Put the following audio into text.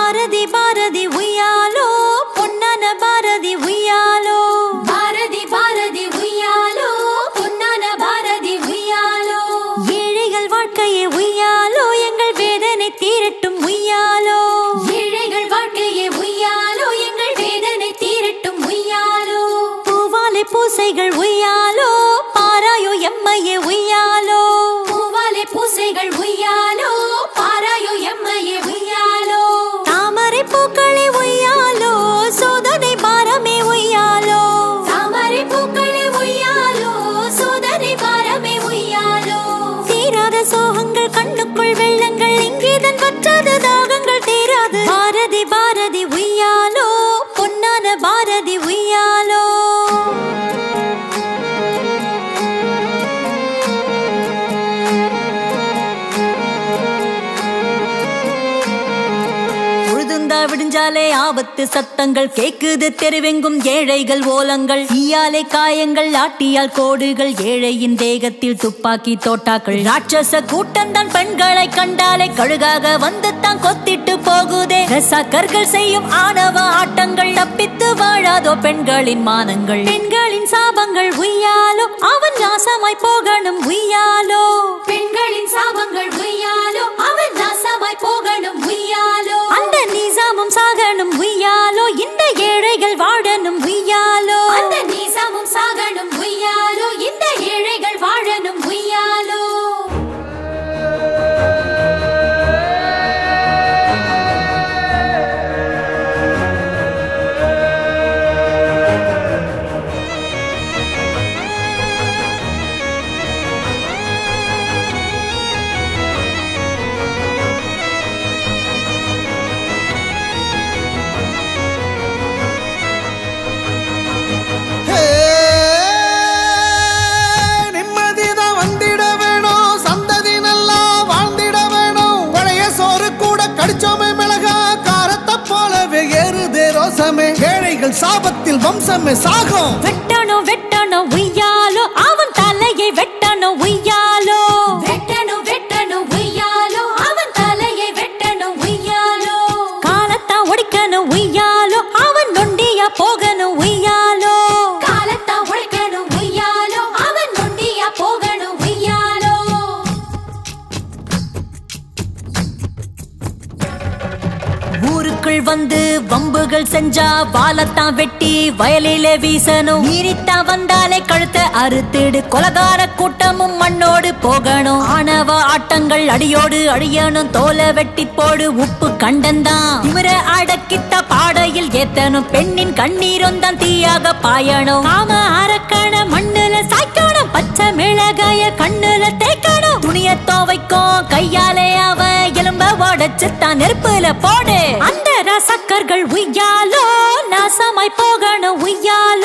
பாரதி பாரதி உய்யாலோ பொன்னான பாரதி உய்யாலோ பாரதி பாரதி உய்யாலோ பொன்னான பாரதி உய்யாலோ ஏழைகள் வாழ்க்கையை உய்யாலோ எங்கள் வேதனை தீரட்டும் உய்யாலோ ஏழைகள் வாழ்க்கையே உய்யாலோ எங்கள் வேதனை தீரட்டும் உய்யாலோ பூவாலை பூசைகள் உய்யாலோ பாராயோ எம்மையே உய்யாலோ பூவாலே பூசைகள் உய்யாலோ பாராயோ எம்மையே உய்யாலோ தாமரை பூக்களே உய்யாலோ சோதனை பாரமே உய்யாலோ தாமரை பூக்களே உய்யாலோ சோதனை பாரமே உய்யாலோ தீராத சோகங்கள் கண்ணுக்குள் வெள்ளங்கள் இங்கேதான் வற்றாத தாகங்கள் தீராது பாரதி பாரதி உய்யாலோ பொன்னான பாரதி உய்யாலோ உழுதுந்தா விடிஞ்சாலே ஆபத்து சத்தங்கள் கேக்குது தெருவெங்கும் ஏழைகள் ஓலங்கள் ஈயாலே காயங்கள் ஆட்டியால் கோடுகள் ஏழையின் தேகத்தில் துப்பாக்கி தோட்டாக்கள் ராட்சச கூட்டம்தான் பெண்களை கண்டாலே கழுகாக வந்து தான் கொத்திட்டு போகுதே ரசாக்கர்கள் செய்யும் ஆணவ ஆட்டங்கள் தப்பித்து வாழாதோ பெண்களின் மானங்கள் பெண்களின் சாபங்கள் உய்யாலோ அவன் நாசமாய் போகணும் உய்யாலோ பெண்களின் சாபங்கள் உய்யாலோ அவன் நாசமாய் போகணும் உய்யாலோ அந்த நிசாமும் சாகணும் உய்யாலோ இந்த ஏழைகள் வாழணும் உய்யாலோ அந்த நீசமும் சாகணும் உய்யாலோ இந்த ஏழைகள் வாழணும் உய்யாலோ ஹே, நிம்மதிதான் வந்திட வேணும் சந்ததி நல்லா வாழ்ந்திட வேணும் பழைய சோறு கூட கடிச்சோமே மிளகா காரத்தை போலவே ஏறுதே ரோசமே ஏழைகள் சாபத்தில் வம்சமே சாகும் வெட்டணும் வெட்டணும் உய்யாலோ அவன் தலையை வெட்டணும் உய்யாலோ வெட்டணும் வெட்டணும் உய்யாலோ அவன் தலையை வெட்டணும் உய்யாலோ காலத்தா ஒடிக்கணும் உய்யாலோ அவன் நொண்டியா போகணும் உய்யாலோ காலத்தா உழைக்கணும் உய்யாலோ அவன் நொண்டியா போகணும் உய்யாலோ ஊருக்குள் வந்து வம்புகள் செஞ்சா வாழத்தான் வெட்டி வயலிலே வீசணும் மீறித்தான் வந்தாலே கழுத்தை அறுத்திடு கொலகார கூட்டமும் மண்ணோடு போகணும் ஆணவ ஆட்டங்கள் அடியோடு அழியணும் தோலை வெட்டி போடு உப்பு கண்டந்தான் திமிர அடக்கித்த பாடையில் ஏத்தணும் பெண்ணின் கண்ணீரும் தான் தீயாக பாயணும் காம அரக்கண மண்ணுல சாய்க்கணும் பச்சை மிளகாய கண்ணுல தேய்க்கணும் துணிய துவைக்கும் கையாலே அவ எலும்ப உடைச்சு தான் நெருப்புல போடு அந்த ரசக்கர்கள் உய்யாலோ நாசமாய் போகணும் உய்யாலோ